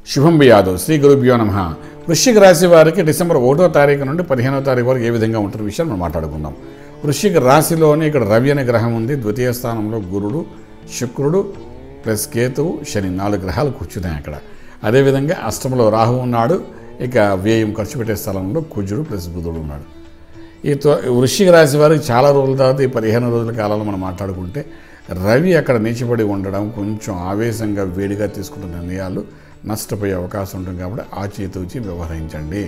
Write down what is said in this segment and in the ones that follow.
శుభం యాదవ్ శ్రీ గురుభ్యో నమ వృశ్చిక రాశి వారికి డిసెంబర్ ఒకటో తారీఖు నుండి పదిహేనో తారీఖు వరకు ఏ విధంగా ఉంటున్న విషయాన్ని మనం మాట్లాడుకుందాం వృశ్చిక రాశిలోనే ఇక్కడ రవి అనే గ్రహం ఉంది ద్వితీయ స్థానంలో గురుడు శుక్రుడు ప్లస్ కేతువు శని నాలుగు గ్రహాలు కూర్చున్నాయి అక్కడ అదేవిధంగా అష్టంలో రాహు ఉన్నాడు ఇక వ్యయం ఖర్చు పెట్టే స్థలంలో కుజుడు ప్లస్ బుధుడు ఉన్నాడు ఈ త్వ- వృశ్చిక రాశి వారికి చాలా రోజుల తర్వాత ఈ పదిహేను రోజుల కాలంలో మనం మాట్లాడుకుంటే రవి అక్కడ నీచిపడి ఉండడం కొంచెం ఆవేశంగా వేడిగా తీసుకుంటున్న నిర్ణయాలు నష్టపోయే అవకాశం ఉంటుంది కాబట్టి ఆచితూచి వ్యవహరించండి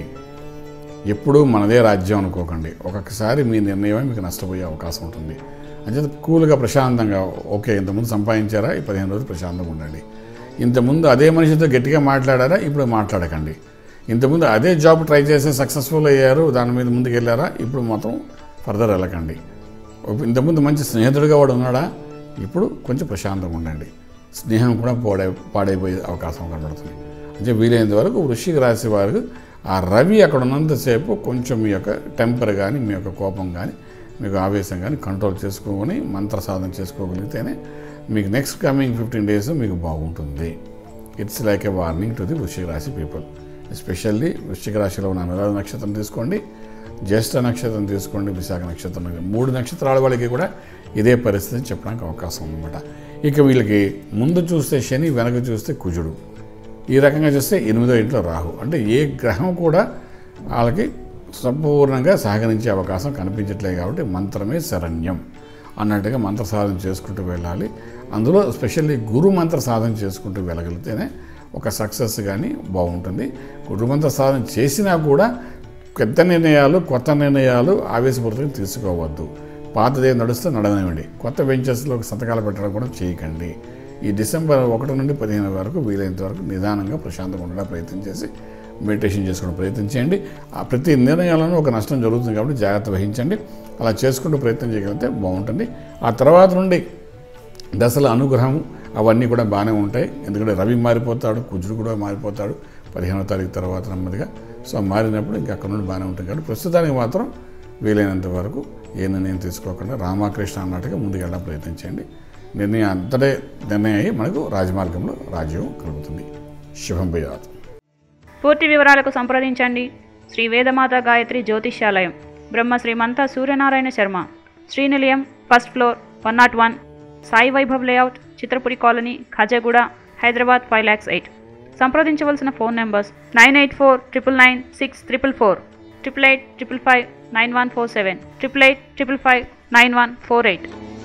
ఎప్పుడూ మనదే రాజ్యం అనుకోకండి ఒక్కొక్కసారి మీ నిర్ణయమే మీకు నష్టపోయే అవకాశం ఉంటుంది అంచేత కూల్గా ప్రశాంతంగా ఓకే ఇంతకుముందు సంపాదించారా ఈ పదిహేను రోజులు ప్రశాంతంగా ఉండండి ఇంతకుముందు అదే మనిషితో గట్టిగా మాట్లాడారా ఇప్పుడు మాట్లాడకండి ఇంతకుముందు అదే జాబ్ ట్రై చేసి సక్సెస్ఫుల్ అయ్యారు దాని మీద ముందుకు వెళ్ళారా ఇప్పుడు మాత్రం ఫర్దర్ వెళ్ళకండి ఇంతకుముందు మంచి స్నేహితుడిగా వాడు ఉన్నాడా ఇప్పుడు కొంచెం ప్రశాంతంగా ఉండండి స్నేహం కూడా పాడై పాడైపోయే అవకాశం కనబడుతుంది అంటే వీలైనంత వరకు వృశ్చిక రాశి వారికి ఆ రవి అక్కడ ఉన్నంతసేపు కొంచెం మీ యొక్క టెంపర్ కానీ మీ యొక్క కోపం కానీ మీకు ఆవేశం కానీ కంట్రోల్ చేసుకొని మంత్ర సాధన చేసుకోగలిగితేనే మీకు నెక్స్ట్ కమింగ్ ఫిఫ్టీన్ డేస్ మీకు బాగుంటుంది it's like a warning to the వృశ్చిక రాశి పీపుల్ ఎస్పెషల్లీ వృశ్చిక రాశిలో ఉన్న అనురాధ నక్షత్రం తీసుకోండి జ్యేష్ఠ నక్షత్రం తీసుకోండి విశాఖ నక్షత్రం మూడు నక్షత్రాల వాళ్ళకి కూడా ఇదే పరిస్థితి చెప్పడానికి అవకాశం ఉందన్నమాట ఇక వీళ్ళకి ముందు చూస్తే శని వెనక చూస్తే కుజుడు ఈ రకంగా చూస్తే ఎనిమిదో ఇంట్లో రాహు అంటే ఏ గ్రహం కూడా వాళ్ళకి సంపూర్ణంగా సహకరించే అవకాశం కనిపించట్లేదు కాబట్టి మంత్రమే శరణ్యం అన్నట్టుగా మంత్ర సాధన చేసుకుంటూ వెళ్ళాలి అందులో స్పెషల్లీ గురు మంత్ర సాధన చేసుకుంటూ వెళ్ళగలిగితేనే ఒక సక్సెస్ కానీ బాగుంటుంది గురు మంత్ర సాధన చేసినా కూడా పెద్ద నిర్ణయాలు కొత్త నిర్ణయాలు ఆవేశపూరితంగా తీసుకోవద్దు పాతదే నడుస్తే నడవనివ్వండి కొత్త వెంచర్స్లో సంతకాలు పెట్టడం కూడా చేయకండి ఈ డిసెంబర్ ఒకటి నుండి పదిహేను వరకు వీలైనంత వరకు నిదానంగా ప్రశాంతంగా ఉండడం ప్రయత్నం చేసి మెడిటేషన్ చేసుకోవడం ప్రయత్నం చేయండి ఆ ప్రతి నిర్ణయాలను ఒక నష్టం జరుగుతుంది కాబట్టి జాగ్రత్త వహించండి అలా చేసుకుంటూ ప్రయత్నం చేయగలిగితే బాగుంటుంది ఆ తర్వాత నుండి దశల అనుగ్రహం అవన్నీ కూడా బాగానే ఉంటాయి ఎందుకంటే రవి మారిపోతాడు కుజుడు కూడా మారిపోతాడు పదిహేనో తారీఖు తర్వాత నెమ్మదిగా సో మారినప్పుడు ఇంకా అక్కడ నుండి బాగానే ఉంటుంది కాబట్టి ప్రస్తుతానికి మాత్రం వీలైనంత వరకు ఏ నిర్ణయం తీసుకోకుండా రామకృష్ణ అన్నట్టుగా ముందుకు వెళ్ళడం ప్రయత్నం చేయండి నిర్ణయం అంతటే నిర్ణయం అయ్యి మనకు రాజమార్గంలో రాజ్యం కలుగుతుంది శుభం భయాత్ పూర్తి వివరాలకు సంప్రదించండి Shri Vedamata Gayatri Jyotishyalayam Brahma Shrimanta Suryanarayana Sharma Srinilayam first floor one not one Sai Vaibhav layout Chitrapuri colony Khajaguda Hyderabad five lakhs eight సంప్రదించవలసిన phone numbers nine eight four triple nine six triple four triple eight triple five nine one four seven triple eight triple five nine one four eight